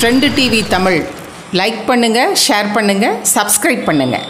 trend TV Tamil like பண்ணுங்கள் share பண்ணுங்கள் subscribe பண்ணுங்கள்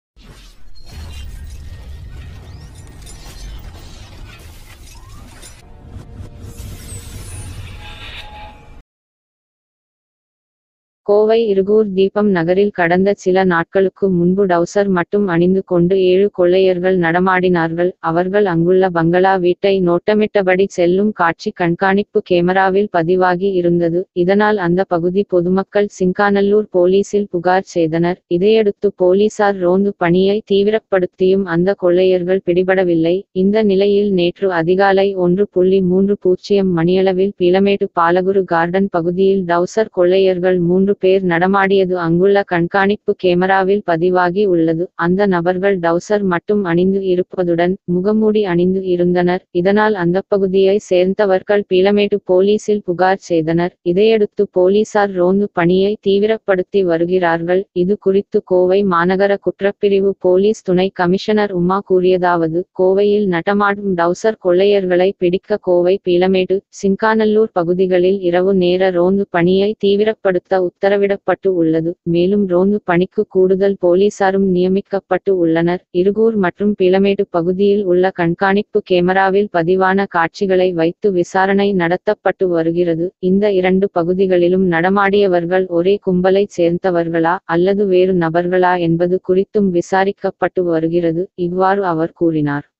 கோவை இருகூர் தீபம் நகரில் கடந்த சில நாட்களுக்கு முன்பு டவுசர் மட்டும் அணிந்து கொண்டு ஏழு கொள்ளையர்கள் நடமாடினார்கள் அவர்கள் அங்குள்ள பங்களா வீட்டை நோட்டமிட்டபடி செல்லும் காட்சி கண்காணிப்பு கேமராவில் பதிவாகி இருந்தது இதனால் அந்த பகுதி பொதுமக்கள் சிங்காநல்லூர் போலீசில் புகார் செய்தனர் இதையடுத்து போலீசார் ரோந்து பணியை தீவிரப்படுத்தியும் அந்த கொள்ளையர்கள் பிடிபடவில்லை இந்த நிலையில் நேற்று அதிகாலை ஒன்று புள்ளி மூன்று பூஜ்ஜியம் மணியளவில் பீளமேடு பாலகுரு கார்டன் பகுதியில் டவுசர் கொள்ளையர்கள் மூன்று பேர் நடமாடியது அங்குள்ள கண்காணிப்பு கேமராவில் பதிவாகி உள்ளது அந்த நபர்கள் டவுசர் மட்டும் அணிந்து இருப்பதுடன் முகமூடி அணிந்து இருந்தனர் இதனால் அந்த பகுதியை சேர்ந்தவர்கள் பீளமேடு போலீசில் புகார் செய்தனர் இதையடுத்து போலீசார் ரோந்து பணியை தீவிரப்படுத்தி வருகிறார்கள் இது குறித்து கோவை மாநகர குற்றப்பிரிவு போலீஸ் துணை கமிஷனர் உமா கூறியதாவது கோவையில் நடமாடும் டவுசர் கொள்ளையர்களை பிடிக்க கோவை பீளமேடு சிங்காநல்லூர் பகுதிகளில் இரவு நேர ரோந்து பணியை தீவிரப்படுத்த உத்தரவிடப்பட்டு உள்ளது மேலும் ரோந்து பணிக்கு கூடுதல் போலீசாரும் நியமிக்கப்பட்டு உள்ளனர் இருகூர் மற்றும் பிளமேடு பகுதியில் உள்ள கண்காணிப்பு கேமராவில் பதிவான காட்சிகளை வைத்து விசாரணை நடத்தப்பட்டு வருகிறது இந்த இரண்டு பகுதிகளிலும் நடமாடியவர்கள் ஒரே கும்பலை சேர்ந்தவர்களா அல்லது வேறு நபர்களா என்பது குறித்தும் விசாரிக்கப்பட்டு வருகிறது இவ்வாறு அவர் கூறினார்